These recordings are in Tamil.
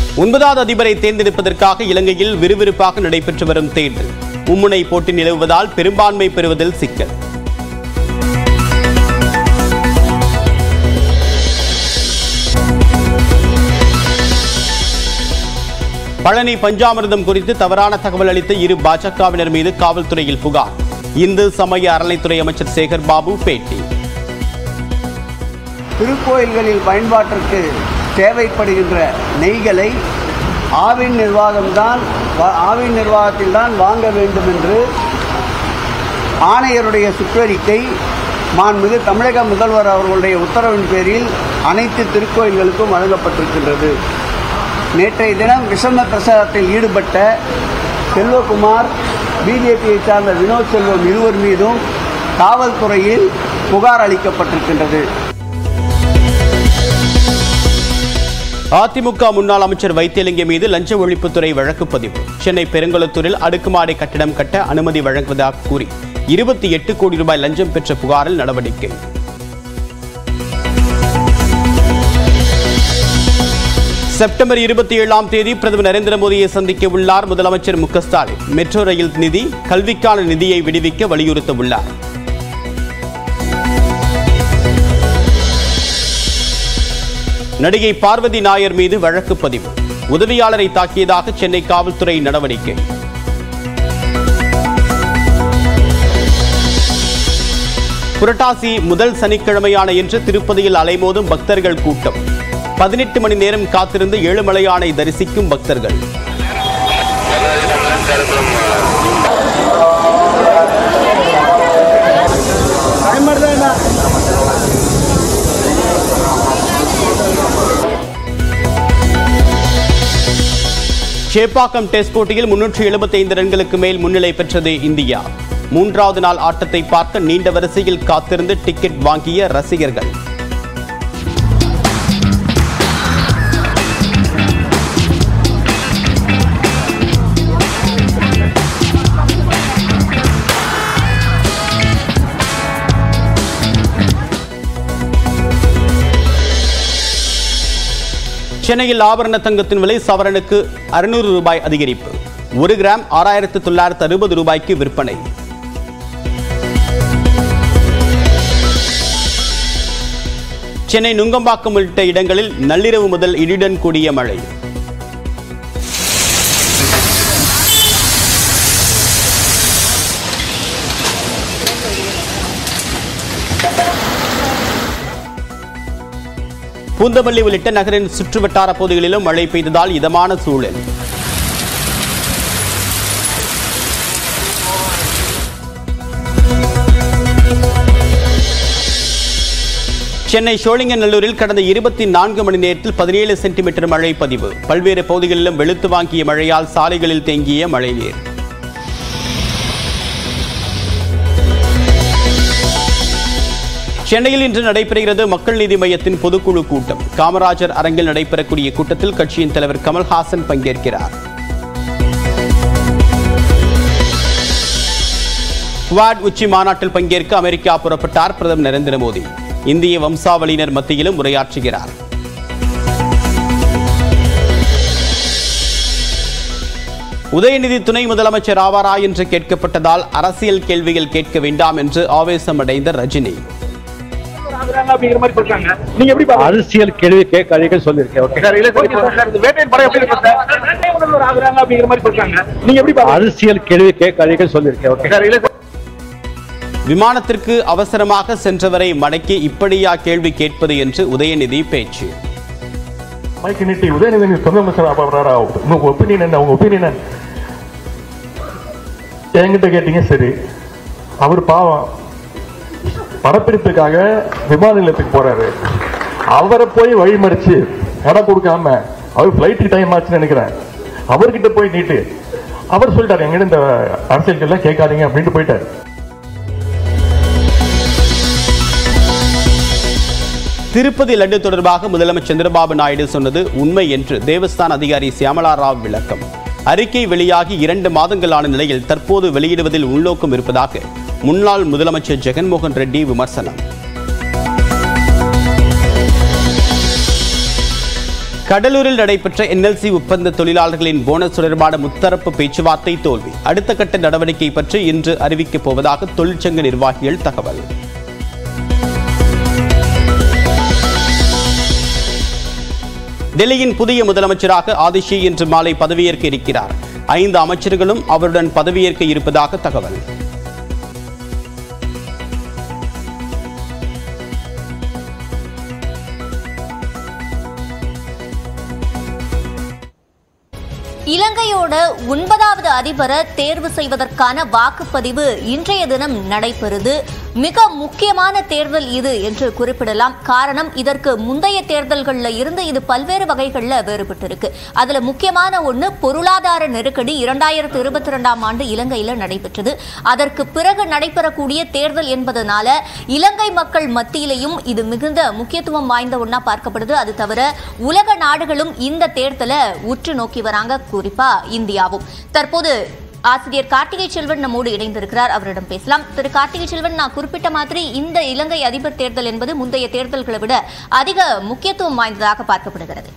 ஒன்பதாவது அதிபரை தேர்ந்தெடுப்பதற்காக இலங்கையில் விறுவிறுப்பாக நடைபெற்று வரும் தேர்தல் மும்முனை போட்டி நிலவுவதால் பெரும்பான்மை பெறுவதில் சிக்கல் பழனி பஞ்சாமிர்தம் குறித்து தவறான தகவல் அளித்த இரு பாஜகவினர் மீது காவல்துறையில் புகார் இந்து சமய அறநிலைத்துறை அமைச்சர் சேகர் பாபு பேட்டி திருக்கோயில்களில் பயன்பாட்டிற்கு தேவைப்படுகின்ற நெய்களை ஆவின் நிர்வாகம்தான் வா- ஆவின் நிர்வாகத்தில்தான் வாங்க வேண்டும் என்று ஆணையருடைய சுற்றறிக்கை மாண்புமிகு தமிழக முதல்வர் அவர்களுடைய உத்தரவின் பேரில் அனைத்து திருக்கோயில்களுக்கும் வழங்கப்பட்டிருக்கின்றது நேற்றைய தினம் விஷம பிரசாரத்தில் ஈடுபட்ட செல்வகுமார் பிஜேபியை சார்ந்த வினோத் செல்வம் இருவர் மீதும் காவல்துறையில் புகார் அளிக்கப்பட்டிருக்கின்றது அதிமுக முன்னாள் அமைச்சர் வைத்தியலிங்கம் மீது லஞ்ச ஒழிப்புத்துறை வழக்கு பதிவு சென்னை பெருங்குளத்தூரில் அடுக்குமாடி கட்டிடம் கட்ட அனுமதி வழங்குவதாக கூறி இருபத்தி எட்டு கோடி ரூபாய் லஞ்சம் பெற்ற புகாரில் நடவடிக்கை செப்டம்பர் இருபத்தி ஏழாம் தேதி பிரதமர் நரேந்திர மோடியை சந்திக்க உள்ளார் முதலமைச்சர் மு க ஸ்டாலின் மெட்ரோ ரயில் நிதி கல்விக்கான நிதியை விடுவிக்க வலியுறுத்த உள்ளார் நடிகை பார்வதி நாயர் மீது வழக்கு பதிவு உதவியாளரை தாக்கியதாக சென்னை காவல்துறை நடவடிக்கை புரட்டாசி முதல் சனிக்கிழமையான இன்று திருப்பதியில் அலைமோதும் பக்தர்கள் கூட்டம் பதினெட்டு மணி நேரம் காத்திருந்து ஏழுமலையானை தரிசிக்கும் பக்தர்கள் சேப்பாக்கம் டெஸ்ட் போட்டியில் முன்னூற்று எழுபத்தைந்து ரன்களுக்கு மேல் முன்னிலை பெற்றது இந்தியா மூன்றாவது நாள் ஆட்டத்தை பார்க்க நீண்ட வரிசையில் காத்திருந்து டிக்கெட் வாங்கிய ரசிகர்கள் சென்னையில் ஆபரண தங்கத்தின் விலை சவரனுக்கு அறுநூறு ரூபாய் அதிகரிப்பு ஒரு கிராம் ஆறாயிரத்து தொள்ளாயிரத்து அறுபது ரூபாய்க்கு விற்பனை சென்னை நுங்கம்பாக்கம் உள்ளிட்ட இடங்களில் நள்ளிரவு முதல் இடியுடன் கூடிய மழை பூந்தமல்லி உள்ளிட்ட நகரின் சுற்றுவட்டார பகுதிகளிலும் மழை பெய்ததால் இதமான சூழல் சென்னை சோழிங்கநல்லூரில் கடந்த இருபத்தி நான்கு மணி நேரத்தில் பதினேழு சென்டிமீட்டர் மழை பதிவு பல்வேறு பகுதிகளிலும் வெளுத்து வாங்கிய மழையால் சாலைகளில் தேங்கிய மழைநீர் சென்னையில் இன்று நடைபெறுகிறது மக்கள் நீதி மையத்தின் பொதுக்குழு கூட்டம் காமராஜர் அரங்கில் நடைபெறக்கூடிய கூட்டத்தில் கட்சியின் தலைவர் கமல்ஹாசன் பங்கேற்கிறார் குவாட் உச்சி மாநாட்டில் பங்கேற்க அமெரிக்கா புறப்பட்டார் பிரதமர் நரேந்திர மோடி இந்திய வம்சாவளியினர் மத்தியிலும் உரையாற்றுகிறார் உதயநிதி துணை முதலமைச்சர் ஆவாரா என்று கேட்கப்பட்டதால் அரசியல் கேள்விகள் கேட்க வேண்டாம் என்று ஆவேசமடைந்த ரஜினி ஆகுறாங்க அப்படிங்கிற மாதிரி சொல்றாங்க நீங்க எப்படி பாக்குறீங்க அரசியல் கேள்வி கேட்காதீங்கன்னு சொல்லியிருக்கேன் ஓகே சார், இல்ல சார், இப்போ சார், இந்த வேட்டையன் படம் எப்படி இருக்கு சார்? வேட்டை முதல்வர் ஆகுறாங்க அப்படிங்கிற மாதிரி சொல்றாங்க நீங்க எப்படி பாக்குறீங்க அரசியல் கேள்வி கேட்காதீங்கன்னு சொல்லியிருக்கேன் ஓகே சார், இல்ல சார், விமானத்திற்கு அவசரமாக சென்றவரை மடக்கி இப்படியா கேள்வி கேட்பது என்று உதயநிதி பேச்சு மைக் நீட்டி உதயநிதி சொந்த அமைச்சர் ஆகிறாரா உங்க ஒப்பீனியன் என்ன உங்க ஒப்பீனியன் என்கிட்ட கேட்டீங்க சரி அவர் பாவம் படப்பிடிப்புக்காக விமான நிலையத்துக்கு போறாரு அவரை போய் வழிமறிச்சு இடம் கொடுக்காம அவர் ஃபிளைட்டுக்கு டைம் ஆச்சுன்னு நினைக்கிறேன் அவர்கிட்ட போய் நீட்டு அவர் சொல்லிட்டாரு எங்கிட்ட இந்த அரசியல் எல்லாம் கேட்காதீங்க அப்படின்ட்டு போயிட்டாரு திருப்பதி லட்டு தொடர்பாக முதலமைச்சர் சந்திரபாபு நாயுடு சொன்னது உண்மை என்று தேவஸ்தான அதிகாரி சியாமலா ராவ் விளக்கம் அறிக்கை வெளியாகி இரண்டு மாதங்களான நிலையில் தற்போது வெளியிடுவதில் உள்நோக்கம் இருப்பதாக முன்னாள் முதலமைச்சர் ஜெகன்மோகன் ரெட்டி விமர்சனம் கடலூரில் நடைபெற்ற என்எல்சி ஒப்பந்த தொழிலாளர்களின் போனஸ் தொடர்பான முத்தரப்பு பேச்சுவார்த்தை தோல்வி அடுத்த கட்ட நடவடிக்கை பற்றி இன்று அறிவிக்கப் போவதாக தொழிற்சங்க நிர்வாகிகள் தகவல் டெல்லியின் புதிய முதலமைச்சராக ஆதிஷி இன்று மாலை பதவியேற்க இருக்கிறார் ஐந்து அமைச்சர்களும் அவருடன் பதவியேற்க இருப்பதாக தகவல் இலங்கையோட ஒன்பதாவது அதிபரை தேர்வு செய்வதற்கான வாக்குப்பதிவு இன்றைய தினம் நடைபெறுது மிக முக்கியமான தேர்தல் இது என்று குறிப்பிடலாம் காரணம் இதற்கு முந்தைய தேர்தல்களில் இருந்து இது பல்வேறு வகைகளில் வேறுபட்டிருக்கு அதுல முக்கியமான ஒன்று பொருளாதார நெருக்கடி இரண்டாயிரத்து இருபத்தி ரெண்டாம் ஆண்டு இலங்கையில் நடைபெற்றது அதற்கு பிறகு நடைபெறக்கூடிய தேர்தல் என்பதனால இலங்கை மக்கள் மத்தியிலையும் இது மிகுந்த முக்கியத்துவம் வாய்ந்த ஒன்றா பார்க்கப்படுது அது தவிர உலக நாடுகளும் இந்த தேர்தலை உற்று நோக்கி வராங்க குறிப்பா இந்தியாவும் தற்போது ஆசிரியர் கார்த்திகை செல்வன் நம்மோடு இணைந்திருக்கிறார் அவரிடம் பேசலாம் திரு கார்த்திகை செல்வன் நான் குறிப்பிட்ட மாதிரி இந்த இலங்கை அதிபர் தேர்தல் என்பது முந்தைய தேர்தல்களை விட அதிக முக்கியத்துவம் வாய்ந்ததாக பார்க்கப்படுகிறது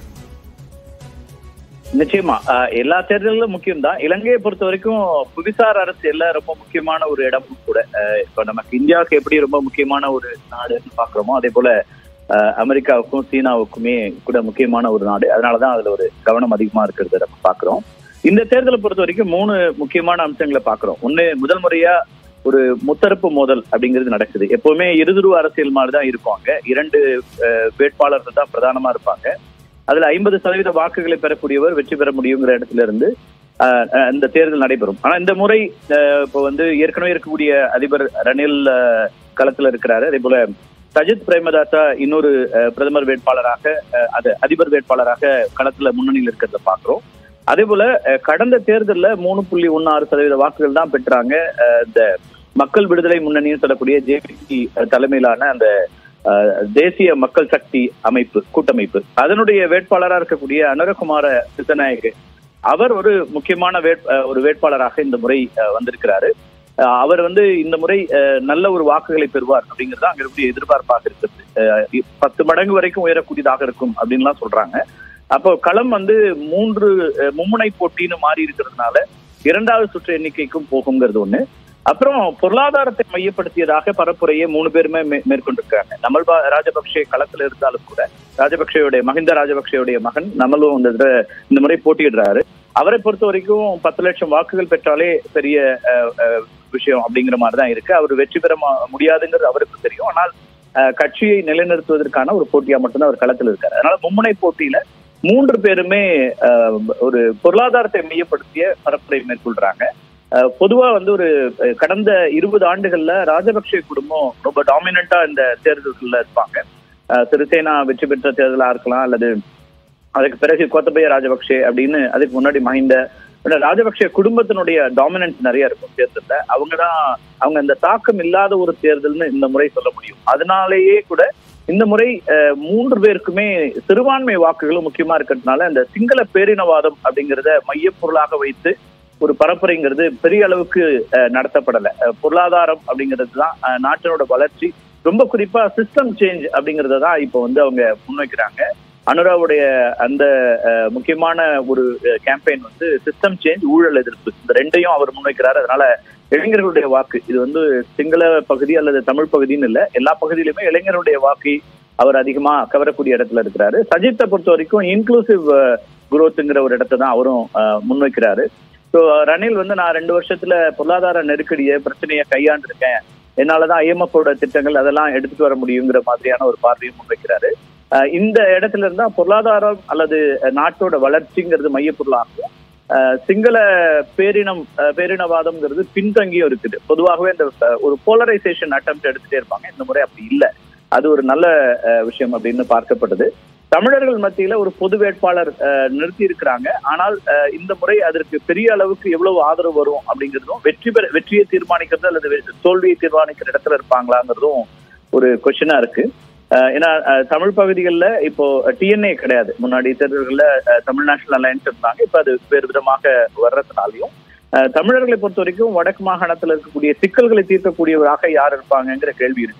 நிச்சயமா அஹ், எல்லா தேர்தல்களும் முக்கியம் தான் இலங்கையை பொறுத்த வரைக்கும் புவிசார் அரசியல்ல ரொம்ப முக்கியமான ஒரு இடமும் கூட அஹ், இப்ப நமக்கு இந்தியாவுக்கு எப்படி ரொம்ப முக்கியமான ஒரு நாடுன்னு பாக்குறோமோ அதே போல அஹ், அமெரிக்காவுக்கும் சீனாவுக்குமே கூட முக்கியமான ஒரு நாடு அதனாலதான் அதுல ஒரு கவனம் அதிகமா இருக்கிறத நம்ம பாக்குறோம் இந்த தேர்தலை பொறுத்த வரைக்கும் மூணு முக்கியமான அம்சங்களை பாக்குறோம் ஒண்ணு முதல் முறையா ஒரு முத்தரப்பு மோதல் அப்படிங்கிறது நடக்குது எப்பவுமே இருதுருவ அரசியல் மாதிரி தான் இருக்கும் அங்க இரண்டு அஹ், வேட்பாளர்கள் தான் பிரதானமா இருப்பாங்க அதுல ஐம்பது சதவீத வாக்குகளை பெறக்கூடியவர் வெற்றி பெற முடியுங்கிற இடத்துல இருந்து ஆஹ், ஆஹ், இந்த தேர்தல் நடைபெறும் ஆனா இந்த முறை ஆஹ், இப்போ வந்து ஏற்கனவே இருக்கக்கூடிய அதிபர் ரணில் ஆஹ், களத்துல இருக்கிறாரு அதே போல சஜித் பிரேமதாசா இன்னொரு ஆஹ், பிரதமர் வேட்பாளராக ஆஹ், அது அதிபர் வேட்பாளராக களத்துல முன்னணியில் இருக்கிறத பாக்குறோம் அதே போல ஆஹ், கடந்த தேர்தல்ல மூணு புள்ளி ஒன்னு ஆறு சதவீத வாக்குகள் தான் பெற்றாங்க ஆஹ், இந்த மக்கள் விடுதலை முன்னணின்னு சொல்லக்கூடிய ஜேபிசி தலைமையிலான அந்த அஹ், தேசிய மக்கள் சக்தி அமைப்பு கூட்டமைப்பு அதனுடைய வேட்பாளராக இருக்கக்கூடிய அனுரகுமார சித்தநாயக் அவர் ஒரு முக்கியமான வேட் அஹ், ஒரு வேட்பாளராக இந்த முறை அஹ், வந்திருக்கிறாரு அஹ், அவர் வந்து இந்த முறை அஹ், நல்ல ஒரு வாக்குகளை பெறுவார் அப்படிங்கிறது அங்க இருக்கக்கூடிய எதிர்பார்ப்பாக இருக்கிறது அஹ், இ- பத்து மடங்கு வரைக்கும் உயரக்கூடியதாக இருக்கும் அப்படின்லாம் சொல்றாங்க அப்போ களம் வந்து மூன்று அஹ், மும்முனை போட்டின்னு மாறி இருக்கிறதுனால இரண்டாவது சுற்று எண்ணிக்கைக்கும் போகுங்கிறது ஒண்ணு அப்புறம் பொருளாதாரத்தை மையப்படுத்தியதாக பரப்புரையை மூணு பேருமே மே- மேற்கொண்டிருக்காங்க நமல் பா- ராஜபக்சே களத்துல இருந்தாலும் கூட ராஜபக்சேயுடைய மஹிந்த ராஜபக்சேயுடைய மகன் நமலும் இந்த தடவை இந்த முறை போட்டியிடுறாரு அவரை பொறுத்த வரைக்கும் பத்து லட்சம் வாக்குகள் பெற்றாலே பெரிய அஹ், அஹ், விஷயம் அப்படிங்கிற மாதிரி தான் இருக்கு அவர் வெற்றி பெற ம- முடியாதுங்கிறது அவருக்கு தெரியும் ஆனால் அஹ், கட்சியை நிலைநிறுத்துவதற்கான ஒரு போட்டியா மட்டும்தான் அவர் களத்தில் இருக்காரு அதனால மும்முனை போட்டியில மூன்று பேருமே அஹ், ஒரு பொருளாதாரத்தை மையப்படுத்திய பரப்புரை மேற்கொள்றாங்க அஹ், பொதுவா வந்து ஒரு அஹ், கடந்த இருபது ஆண்டுகள்ல ராஜபக்சே குடும்பம் ரொம்ப டாமினண்டா இந்த தேர்தல்கள்ல இருப்பாங்க அஹ், சிறிசேனா வெற்றி பெற்ற தேர்தலா இருக்கலாம் அல்லது அதுக்கு பிறகு கோத்தபய ராஜபக்சே அப்படின்னு அதுக்கு முன்னாடி மஹிந்த ஆனா ராஜபக்சே குடும்பத்தினுடைய டாமினன்ஸ் நிறைய இருக்கும் தேர்தல்ல அவங்க தான் அவங்க அந்த தாக்கம் இல்லாத ஒரு தேர்தல்னு இந்த முறை சொல்ல முடியும் அதனாலேயே கூட இந்த முறை அஹ், மூன்று பேருக்குமே சிறுபான்மை வாக்குகளும் முக்கியமா இருக்கிறதுனால இந்த சிங்கள பேரினவாதம் அப்படிங்கிறத மையப்பொருளாக வைத்து ஒரு பரப்புரைங்கிறது பெரிய அளவுக்கு அஹ், நடத்தப்படல அஹ், பொருளாதாரம் அப்படிங்கிறது தான் அஹ், நாட்டினோட வளர்ச்சி ரொம்ப குறிப்பா சிஸ்டம் சேஞ்ச் அப்படிங்கறத தான் இப்போ வந்து அவங்க முன்வைக்கிறாங்க அனுராவுடைய அந்த அஹ், முக்கியமான ஒரு கேம்பெயின் வந்து சிஸ்டம் சேஞ்ச் ஊழல் எதிர்ப்பு இந்த ரெண்டையும் அவர் முன்வைக்கிறார் அதனால இளைஞர்களுடைய வாக்கு இது வந்து சிங்கள பகுதி அல்லது தமிழ் பகுதின்னு இல்ல எல்லா பகுதியிலுமே இளைஞருடைய வாக்கை அவர் அதிகமா கவரக்கூடிய இடத்துல இருக்கிறாரு சஜித்தை பொறுத்த வரைக்கும் இன்க்ளூசிவ் குரோத்துங்கிற ஒரு இடத்தை தான் அவரும் அஹ், முன்வைக்கிறாரு ஸோ ரணில் வந்து நான் ரெண்டு வருஷத்துல பொருளாதார நெருக்கடியை பிரச்சனையை கையாண்டிருக்கேன் என்னாலதான் ஐஎம்எஃப் ஓட திட்டங்கள் அதெல்லாம் எடுத்துட்டு வர முடியுங்கிற மாதிரியான ஒரு பார்வையும் முன்வைக்கிறாரு அஹ் இந்த இடத்துல இருந்தா பொருளாதாரம் அல்லது அஹ், நாட்டோட வளர்ச்சிங்கிறது மையப்பொருளாகும் அஹ், சிங்கள பேரினம் அஹ், பேரினவாதம்ங்கிறது பின்தங்கியும் இருக்குது பொதுவாகவே இந்த அஹ், ஒரு போலரைசேஷன் அட்டம் எடுத்துட்டே இருப்பாங்க இந்த முறை அப்படி இல்லை அது ஒரு நல்ல அஹ், விஷயம் அப்படின்னு பார்க்கப்பட்டது தமிழர்கள் மத்தியில ஒரு பொது வேட்பாளர் அஹ், நிறுத்தி இருக்கிறாங்க ஆனால் அஹ், இந்த முறை அதற்கு பெரிய அளவுக்கு எவ்வளவு ஆதரவு வரும் அப்படிங்கிறதும் வெற்றி பெற வெற்றியை தீர்மானிக்கிறது அல்லது வெ- தோல்வியை தீர்மானிக்கிற இடத்துல இருப்பாங்களாங்கிறதும் ஒரு கொஸ்டினா இருக்கு அஹ், ஏன்னா அஹ், தமிழ் பகுதிகளில் இப்போ டிஎன்ஏ கிடையாது முன்னாடி தேர்தல்களில் தமிழ் நேஷனல் அலையன்ஸ் இருந்தாங்க இப்போ அது வேறு விதமாக வர்றதுனாலையும் அஹ், தமிழர்களை பொறுத்த வரைக்கும் வடக்கு மாகாணத்தில் இருக்கக்கூடிய சிக்கல்களை தீர்க்கக்கூடியவராக யார் இருப்பாங்கங்கிற கேள்வி இருக்கு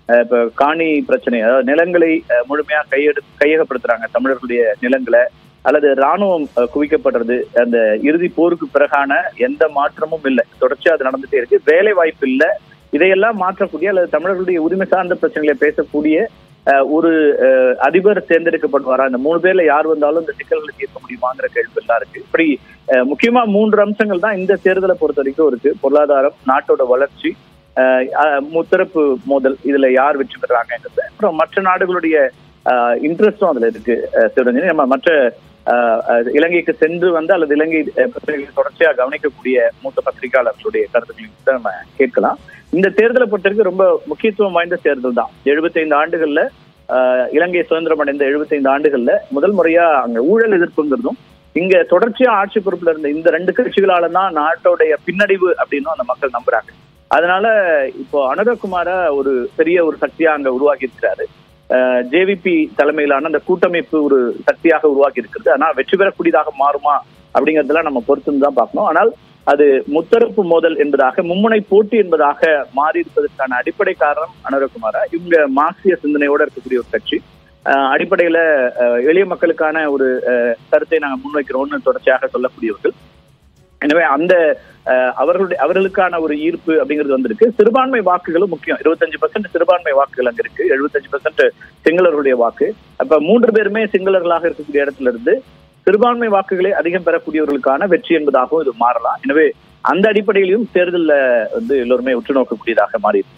அஹ், இப்ப காணி பிரச்சனை அதாவது நிலங்களை அஹ், முழுமையா கையெடு கையகப்படுத்துறாங்க தமிழர்களுடைய நிலங்களை அல்லது ராணுவம் அஹ், குவிக்கப்படுறது அந்த இறுதி போருக்கு பிறகான எந்த மாற்றமும் இல்லை தொடர்ச்சியா அது நடந்துட்டே இருக்கு வேலை வாய்ப்பு இல்லை இதையெல்லாம் மாற்றக்கூடிய அல்லது தமிழர்களுடைய உரிமை சார்ந்த பிரச்சனைகளை பேசக்கூடிய அஹ், ஒரு அஹ், அதிபர் தேர்ந்தெடுக்கப்படுவாரா இந்த மூணு பேர்ல யார் வந்தாலும் இந்த சிக்கல்களை தீர்க்க முடியுமாங்கிற கேள்வி எல்லாம் இருக்கு இப்படி அஹ், முக்கியமா மூன்று அம்சங்கள் தான் இந்த தேர்தலை பொறுத்த வரைக்கும் இருக்கு பொருளாதாரம் நாட்டோட வளர்ச்சி அஹ், அஹ், முத்தரப்பு மோதல் இதுல யார் வெற்றி பெறாங்கிறது அப்புறம் மற்ற நாடுகளுடைய இன்ட்ரெஸ்டும் அதுல இருக்கு அஹ், சிவரஞ்சனி நம்ம மற்ற அஹ், அஹ், இலங்கைக்கு சென்று வந்து அல்லது இலங்கை அஹ், பிரச்சனைகளை தொடர்ச்சியா கவனிக்கக்கூடிய மூத்த பத்திரிகையாளர்களுடைய கருத்துக்களையும் கூட நம்ம கேட்கலாம் இந்த தேர்தலை பொறுத்தவரைக்கும் ரொம்ப முக்கியத்துவம் வாய்ந்த தேர்தல் தான் 75 ஆண்டுகள்ல ஆஹ், இலங்கை சுதந்திரம் அடைந்த 75 ஆண்டுகள்ல முதல் முறையா அங்க ஊழல் எதிர்ப்புங்கிறதும் இங்க தொடர்ச்சியா ஆட்சி பொறுப்புல இருந்த இந்த ரெண்டு கட்சிகளால தான் நாட்டோடைய பின்னடைவு அப்படின்னு அந்த மக்கள் நம்புறாங்க அதனால இப்போ அனுரகுமார ஒரு பெரிய ஒரு சக்தியா அங்க உருவாக்கி இருக்கிறாரு ஜேவிபி தலைமையிலான அந்த கூட்டமைப்பு ஒரு சக்தியாக உருவாக்கி இருக்கிறது ஆனா வெற்றி பெறக்கூடியதாக மாறுமா அப்படிங்கறதெல்லாம் நம்ம பொறுத்து தான் பார்க்கணும் ஆனால் அது முத்தரப்பு மோதல் என்பதாக மும்முனை போட்டி என்பதாக மாறி இருப்பதற்கான அடிப்படை காரணம் அனுரகுமாரா இவங்க மார்க்சிய சிந்தனையோட இருக்கக்கூடிய ஒரு கட்சி அஹ் அடிப்படையில அஹ், எளிய மக்களுக்கான ஒரு அஹ், கருத்தை நாங்க முன்வைக்கிறோம்னு தொடர்ச்சியாக சொல்லக்கூடியவர்கள் எனவே அந்த அஹ், அவர்களுடைய அவர்களுக்கான ஒரு ஈர்ப்பு அப்படிங்கிறது வந்திருக்கு சிறுபான்மை வாக்குகளும் முக்கியம் இருபத்தஞ்சு பர்சன்ட் சிறுபான்மை வாக்குகள் அங்க இருக்கு எழுபத்தஞ்சு பர்சன்ட் சிங்களர்களுடைய வாக்கு அப்ப மூன்று பேருமே சிங்களர்களாக இருக்கக்கூடிய இடத்துல இருந்து சிறுபான்மை வாக்குகளை அதிகம் பெறக்கூடியவர்களுக்கான வெற்றி என்பதாகவும் இது மாறலாம் எனவே அந்த அடிப்படையிலும் தேர்தலில் வந்து எல்லோருமே உற்று நோக்கக்கூடியதாக மாறி இருக்கு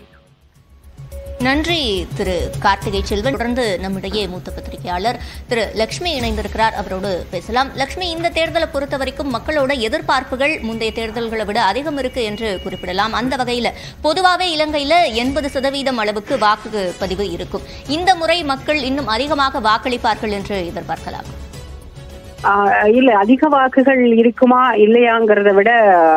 நன்றி திரு கார்த்திகை செல்வன் தொடர்ந்து நம்மிடையே மூத்த பத்திரிகையாளர் திரு லட்சுமி இணைந்திருக்கிறார் அவரோடு பேசலாம் லட்சுமி இந்த தேர்தலை பொறுத்த வரைக்கும் மக்களோட எதிர்பார்ப்புகள் முந்தைய தேர்தல்களை விட அதிகம் இருக்கு என்று குறிப்பிடலாம் அந்த வகையில பொதுவாகவே இலங்கையில எண்பது சதவீதம் அளவுக்கு வாக்கு பதிவு இருக்கும் இந்த முறை மக்கள் இன்னும் அதிகமாக வாக்களிப்பார்கள் என்று எதிர்பார்க்கலாம் ஆஹ் இல்ல அதிக வாக்குகள் இருக்குமா இல்லையாங்கிறத விட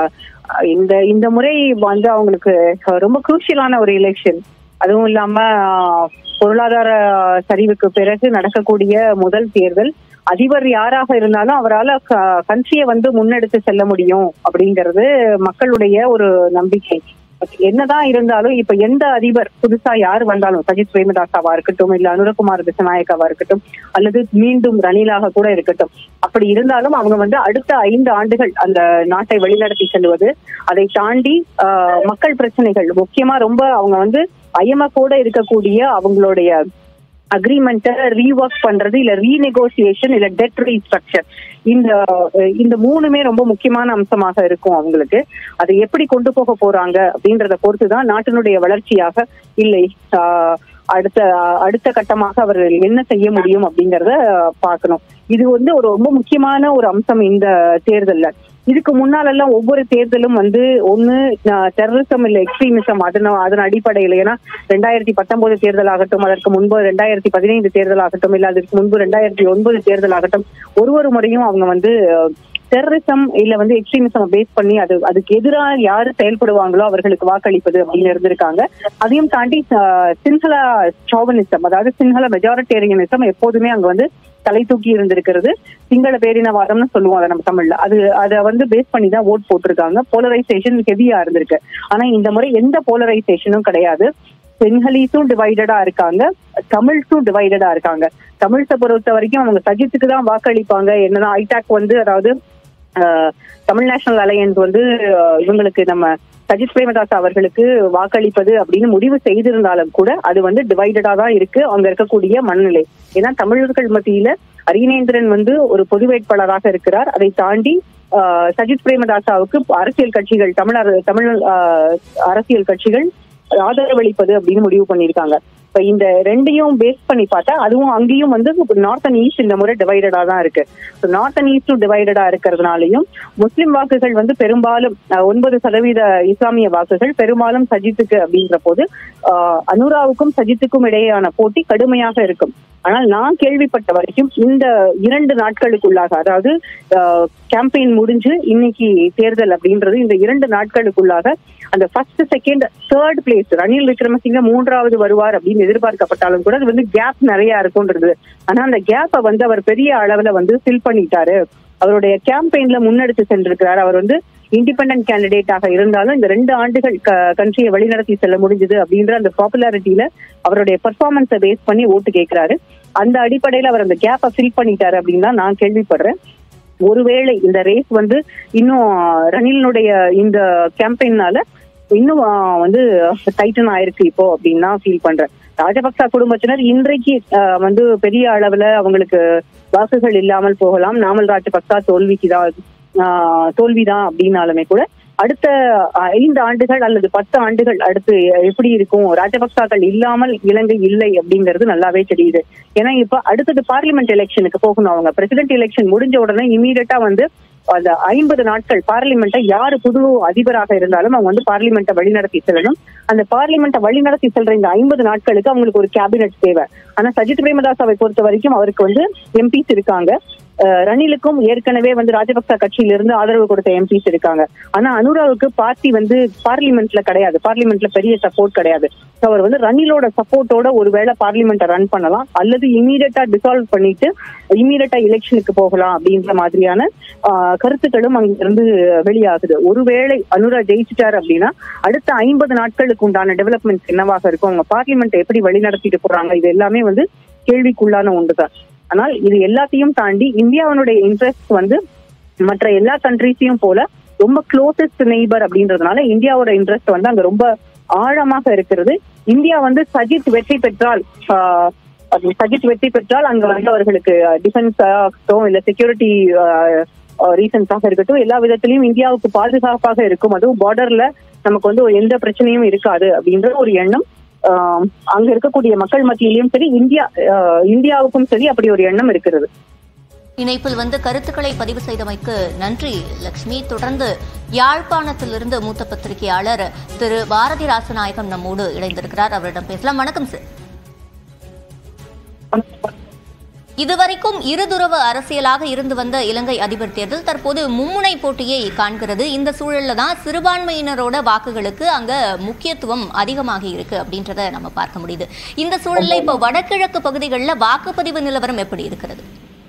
ஆஹ் இந்த இந்த முறை வந்து அவங்களுக்கு ரொம்ப குரூஷியலான ஒரு எலெக்ஷன் அதுவும் இல்லாம ஆஹ் பொருளாதார சரிவுக்கு பிறகு நடக்கக்கூடிய முதல் தேர்தல் அதிபர் யாராக இருந்தாலும் அவரால் கண்ட்ரியை வந்து முன்னெடுத்து செல்ல முடியும் அப்படிங்கிறது மக்களுடைய ஒரு நம்பிக்கை என்னதான் இருந்தாலும் இப்ப எந்த அதிபர் புதுசா யார் வந்தாலும் சஜித் பிரேமதாசாவா இருக்கட்டும் இல்ல அனுரகுமார் திசநாயக்காவா இருக்கட்டும் அல்லது மீண்டும் ரணிலாக கூட இருக்கட்டும் அப்படி இருந்தாலும் அவங்க வந்து அடுத்த ஐந்து ஆண்டுகள் அந்த நாட்டை வழிநடத்தி செல்வது அதை தாண்டி ஆஹ், மக்கள் பிரச்சனைகள் முக்கியமா ரொம்ப அவங்க வந்து ஐஎம்எஃபோட இருக்கக்கூடிய அவங்களுடைய அக்ரிமெண்ட்டை ரீஒர்க் பண்றது இல்ல ரீநெகோசியேஷன் இல்ல டெட் ரீஸ்ட்ரக்சர் இந்த அஹ், இந்த மூணுமே ரொம்ப முக்கியமான அம்சமாக இருக்கும் அவங்களுக்கு அதை எப்படி கொண்டு போக போறாங்க அப்படின்றத பொறுத்து தான் நாட்டினுடைய வளர்ச்சியாக இல்லை ஆஹ், அடுத்த அடுத்த கட்டமாக அவர்கள் என்ன செய்ய முடியும் அப்படிங்கறத பார்க்கணும் இது வந்து ஒரு ரொம்ப முக்கியமான ஒரு அம்சம் இந்த தேர்தல்ல இதுக்கு முன்னாலெல்லாம் ஒவ்வொரு தேர்தலும் வந்து ஒண்ணு டெரரிசம் இல்ல எக்ஸ்ட்ரீமிசம் அதன் அதன் அடிப்படையில் ஏன்னா ரெண்டாயிரத்தி பத்தொன்பது தேர்தல் ஆகட்டும் அதற்கு முன்பு ரெண்டாயிரத்தி பதினைந்து தேர்தல் ஆகட்டும் இல்ல அதற்கு முன்பு ரெண்டாயிரத்தி ஒன்பது தேர்தல் ஆகட்டும் ஒரு ஒரு முறையும் அவங்க வந்து டெரரிசம் இல்ல வந்து எக்ஸ்ட்ரீமிசம் பேஸ் பண்ணி அது அதுக்கு எதிராக யாரு செயல்படுவாங்களோ அவர்களுக்கு வாக்களிப்பது அப்படின்னு இருந்திருக்காங்க அதையும் தாண்டி அஹ், சின்ஹலா சாவனிசம் அதாவது சின்ஹலா மெஜாரிட்டேரியனிசம் எப்போதுமே அங்க வந்து தலை தூக்கி இருந்திருக்கிறது சிங்கள பேரினவாதம்னு சொல்லுவோம் அதை நம்ம தமிழ்ல அது அதை வந்து பேஸ் பண்ணி தான் ஓட் போட்டிருக்காங்க போலரைசேஷன் ஹெவியா இருந்திருக்கு ஆனா இந்த முறை எந்த போலரைசேஷனும் கிடையாது சென்ஹலீஸும் டிவைடடா இருக்காங்க தமிழ்ஸும் டிவைடடா இருக்காங்க தமிழ்ஸை பொறுத்த வரைக்கும் அவங்க சஜித்துக்கு தான் வாக்களிப்பாங்க என்னதான் ஐடாக் வந்து அதாவது ஆஹ், தமிழ் நேஷனல் அலையன்ஸ் வந்து ஆஹ், இவங்களுக்கு நம்ம சஜித் பிரேமதாஸ் அவர்களுக்கு வாக்களிப்பது அப்படின்னு முடிவு செய்திருந்தாலும் கூட அது வந்து டிவைடடா தான் இருக்கு அங்க இருக்கக்கூடிய மனநிலை ஏன்னா தமிழர்கள் மத்தியில அரியநேந்திரன் வந்து ஒரு பொது வேட்பாளராக இருக்கிறார் அதை தாண்டி ஆஹ், சஜித் பிரேமதாசாவுக்கு அரசியல் கட்சிகள் தமிழ் அர- தமிழ் ஆஹ், அரசியல் கட்சிகள் ஆதரவளிப்பது அப்படின்னு முடிவு பண்ணியிருக்காங்க இப்ப இந்த ரெண்டையும் பேஸ் பண்ணி பார்த்தா அதுவும் அங்கேயும் வந்து நார்த் அண்ட் ஈஸ்ட் இந்த முறை டிவைடடா தான் இருக்கு நார்த் அண்ட் ஈஸ்டும் டிவைடடா இருக்கிறதுனாலையும் முஸ்லிம் வாக்குகள் வந்து பெரும்பாலும் அஹ், ஒன்பது சதவீத இஸ்லாமிய வாக்குகள் பெரும்பாலும் சஜித்துக்கு அப்படின்ற போது ஆஹ், அனுராவுக்கும் சஜித்துக்கும் இடையேயான போட்டி கடுமையாக இருக்கும் ஆனால் நான் கேள்விப்பட்ட வரைக்கும் இந்த இரண்டு நாட்களுக்குள்ளாக அதாவது கேம்பெயின் முடிஞ்சு இன்னைக்கு தேர்தல் அப்படின்றது இந்த இரண்டு நாட்களுக்குள்ளாக அந்த first second third place Ranil Wickremesinghe மூன்றாவது வருவார் அப்படின்னு எதிர்பார்க்கப்பட்டாலும் கூட அது வந்து கேப் நிறைய இருக்கும்ன்றது ஆனா அந்த கேப்பை வந்து அவர் பெரிய அளவுல வந்து ஃபில் பண்ணிட்டாரு அவருடைய கேம்பெயின்ல முன்னெடுத்து சென்றிருக்கிறார் அவர் வந்து இண்டிபெண்டன்ட் கேண்டிடேட்டாக இருந்தாலும் இந்த ரெண்டு ஆண்டுகள் கண்ட்ரியை வழிநடத்தி செல்ல முடிஞ்சது அப்படின்ற அந்த பாப்புலாரிட்டியில அவருடைய பெர்ஃபார்மன்ஸை பேஸ் பண்ணி ஓட்டு கேட்கிறாரு அந்த அடிப்படையில அவர் அந்த கேப்பை ஃபில் பண்ணிட்டாரு அப்படின்னு தான் நான் கேள்விப்படுறேன் ஒருவேளை இந்த ரேஸ் வந்து இன்னும் ரணிலினுடைய இந்த கேம்பெயின்னால இன்னும் ஆஹ், வந்து டைட்டன் ஆயிருக்கு இப்போ அப்படின்னு தான் ஃபீல் பண்றேன் ராஜபக்சா குடும்பத்தினர் இன்றைக்கு ஆஹ், வந்து பெரிய அளவுல அவங்களுக்கு வாக்குகள் இல்லாமல் போகலாம் நாமல் ராஜபக்சா தோல்விக்கு தான் ஆஹ், தோல்விதான் அப்படின்னாலுமே கூட அடுத்த ஆஹ், ஐந்து ஆண்டுகள் அல்லது பத்து ஆண்டுகள் அடுத்து எப்படி இருக்கும் ராஜபக்சாக்கள் இல்லாமல் இலங்கை இல்லை அப்படிங்கிறது நல்லாவே தெரியுது ஏன்னா இப்ப அடுத்தது பார்லிமெண்ட் எலெக்ஷனுக்கு போகணும் அவங்க பிரசிடென்ட் எலெக்ஷன் முடிஞ்ச உடனே இமீடியட்டா வந்து அந்த ஐம்பது நாட்கள் பார்லிமெண்ட்டை யாரு புது அதிபராக இருந்தாலும் அவங்க வந்து பார்லிமெண்ட்டை வழிநடத்தி செல்லணும் அந்த பார்லிமெண்ட்டை வழிநடத்தி செல்ற இந்த ஐம்பது நாட்களுக்கு அவங்களுக்கு ஒரு கேபினெட் தேவை ஆனா சஜித் பிரேமதாசாவை பொறுத்த வரைக்கும் அவருக்கு வந்து எம்பிஸ் இருக்காங்க அஹ் ரணிலுக்கும் ஏற்கனவே வந்து ராஜபக்ச கட்சியிலிருந்து ஆதரவு கொடுத்த எம்பிஸ் இருக்காங்க ஆனா அனுராவுக்கு பார்ட்டி வந்து பார்லிமெண்ட்ல கிடையாது பார்லிமெண்ட்ல பெரிய சப்போர்ட் கிடையாது So அவர் வந்து ரணிலோட சப்போர்ட்டோட ஒருவேளை பார்லிமெண்ட்டை ரன் பண்ணலாம் அல்லது இமீடியட்டா டிசால்வ் பண்ணிட்டு இமீடியட்டா எலெக்ஷனுக்கு போகலாம் அப்படின்ற மாதிரியான ஆஹ், கருத்துக்களும் அங்கிருந்து வெளியாகுது ஒருவேளை அனுரா ஜெயிச்சிட்டார் அப்படின்னா அடுத்த ஐம்பது நாட்களுக்கு உண்டான டெவலப்மெண்ட் என்னவாக இருக்கும் அவங்க பார்லிமெண்ட் எப்படி வழிநடத்திட்டு போறாங்க இது எல்லாமே வந்து கேள்விக்குள்ளான ஒன்றுதான் ஆனால் இது எல்லாத்தையும் தாண்டி இந்தியாவினுடைய இன்ட்ரெஸ்ட் வந்து மற்ற எல்லா கண்ட்ரீஸையும் போல ரொம்ப க்ளோசஸ்ட் நெய்பர் அப்படின்றதுனால இந்தியாவோட இன்ட்ரெஸ்ட் வந்து அங்க ரொம்ப ஆழமாக இருக்கிறது இந்தியா வந்து சஜித் வெற்றி பெற்றால் ஆஹ், அது சஜித் வெற்றி பெற்றால் அங்க வந்து அவர்களுக்கு டிஃபென்ஸ் ஆகட்டும் இல்ல செக்யூரிட்டி ரீசன்ஸாக இருக்கட்டும் எல்லா விதத்திலையும் இந்தியாவுக்கு பாதுகாப்பாக இருக்கும் அதுவும் பார்டர்ல நமக்கு வந்து எந்த பிரச்சனையும் இருக்காது அப்படின்ற ஒரு எண்ணம் ஆஹ், அங்க இருக்கக்கூடிய மக்கள் மத்தியிலையும் சரி இந்தியா ஆஹ், இந்தியாவுக்கும் சரி அப்படி ஒரு எண்ணம் இருக்கிறது இணைப்பில் வந்து கருத்துக்களை பதிவு செய்தமைக்கு நன்றி லட்சுமி தொடர்ந்து யாழ்ப்பாணத்திலிருந்து மூத்த பத்திரிகையாளர் திரு பாரதி ராசநாயகம் நம்மோடு இணைந்திருக்கிறார் அவரிடம் பேசலாம் வணக்கம் சார் இதுவரைக்கும் இருதுறவு அரசியலாக இருந்து வந்த இலங்கை அதிபர் தேர்தல் தற்போது மும்முனை போட்டியை காண்கிறது இந்த சூழல்ல தான் சிறுபான்மையினரோட வாக்குகளுக்கு அங்க முக்கியத்துவம் அதிகமாகி இருக்கு அப்படின்றத நம்ம பார்க்க முடியுது இந்த சூழல்ல இப்போ வடகிழக்கு பகுதிகளில் வாக்குப்பதிவு நிலவரம் எப்படி இருக்கிறது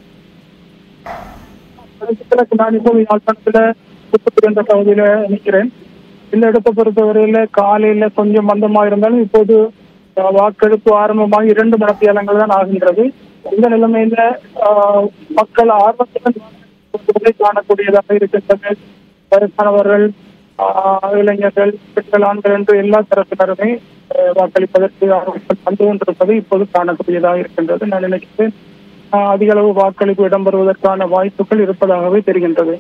கிழக்கு நான் இப்போ யாழ்ப்பாணத்துல புத்துக்குடி என்ற பகுதியில நிற்கிறேன் இந்த இடத்தை பொறுத்தவரையில காலையில கொஞ்சம் மந்தமா இருந்தாலும் இப்போது அஹ், வாக்கெடுப்பு ஆரம்பமாக இரண்டு மணத்தியாலங்கள் தான் ஆகின்றது இந்த நிலைமையில அஹ், மக்கள் ஆர்வத்துடன் வாக்களிப்பதை காணக்கூடியதாக இருக்கின்றது வயசானவர்கள் ஆஹ், இளைஞர்கள் பெண்கள் ஆண்கள் என்று எல்லா தரப்பினருமே அஹ், வாக்களிப்பதற்கு ஆர்வத்தில் வந்து கொண்டிருப்பது இப்போது காணக்கூடியதாக இருக்கின்றது நான் நினைக்கிறேன் ஆஹ், அதிக அளவு வாக்களிப்பு இடம்பெறுவதற்கான வாய்ப்புகள் இருப்பதாகவே தெரிகின்றது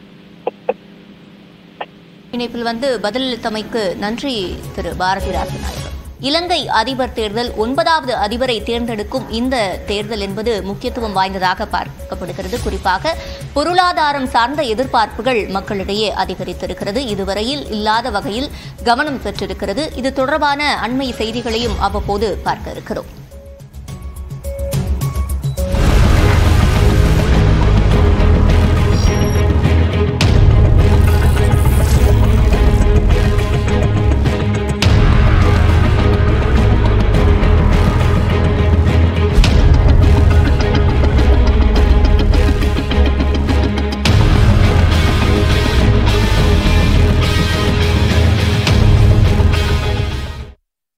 இணைப்பில் வந்து பதிலளித்தமைக்கு நன்றி திரு பாரதி ராசநாயகம் இலங்கை அதிபர் தேர்தல் ஒன்பதாவது அதிபரை தேர்ந்தெடுக்கும் இந்த தேர்தல் என்பது முக்கியத்துவம் வாய்ந்ததாக பார்க்கப்படுகிறது குறிப்பாக பொருளாதாரம் சார்ந்த எதிர்பார்ப்புகள் மக்களிடையே அதிகரித்திருக்கிறது இதுவரையில் இல்லாத வகையில் கவனம் பெற்றிருக்கிறது இது தொடர்பான அண்மை செய்திகளையும் அவ்வப்போது பார்க்க இருக்கிறோம்